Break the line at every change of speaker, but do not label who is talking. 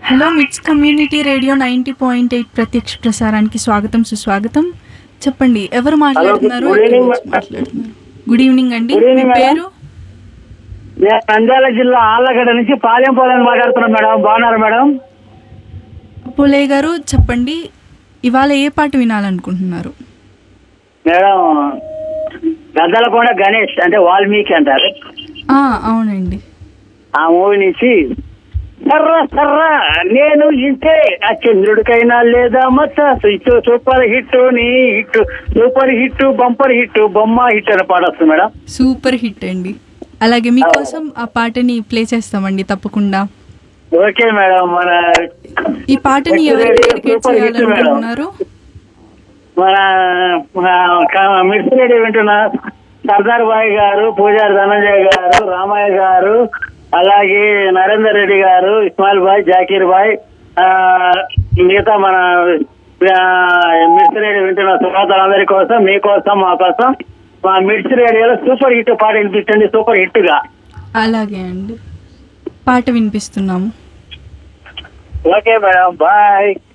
Hello MITS community radio ninety point eight ప్రత్యక్ష ప్రసారానికి స్వాగతం సుస్వాగతం చెప్పండి ఎవరు మాట్లాడుతున్నారు
good
ఎక్కడి
evening,
నుంచి మాట్లాడుతున్నారు గుడ్ ఈవినింగ్ అండి
Good
మీ
evening, madam.
పేరు
నేను నంద్యాల జిల్లా ఆళ్ళగడ్డ నుంచి పాలెం పాలెం మాట్లాడుతున్నాను మేడం బాగున్నారు మేడం
పులే గారు చెప్పండి ఇవాళ ఏ పాట వినాలనుకుంటున్నారు
మేడం గద్దలకొండ గణేష్ అంటే వాల్మీకి అంటారు
ఆ, అవునండి
ఆ మూవీ నుంచి సర్ర సర్ర నేను ఇంతే ఆ చంద్రుడికైనా లేదా మచ్చ ఇటు సూపర్ హిట్ నీ hit super hit bumper hit బొమ్మ హిట్ అని పాట వస్తుంది మేడం
సూపర్ హిట్ అండి అలాగే మీకోసం ఆ పాటని ప్లే చేస్తామండి తప్పకుండా
ఓకే మేడం మన
ఈ పాటని ఎవరికి డెడికేట్
సూపర్ హిట్ మేడం
చేయాలనుకుంటున్నారు
మన మిర్చి రెడ్డి వింటున్న సర్దార్ బాయ్ గారు పూజారి ధనంజయ్ గారు రామయ్య గారు అలాగే నరేందర్ రెడ్డి గారు ఇస్మాయిల్ బాయ్ జాకీర్ బాయ్ ఆ, మిగతా మన ఆ, మిర్చి రెడ్డి వింటున్న శ్రోతలందరి కోసం మీకోసం మా కోసం మా మిర్చి రేడియోలో సూపర్ హిట్ పాట వినిపించండి సూపర్ హిట్ గా
అలాగే అండి పాట వినిపిస్తున్నాము
ఓకే మేడం బాయ్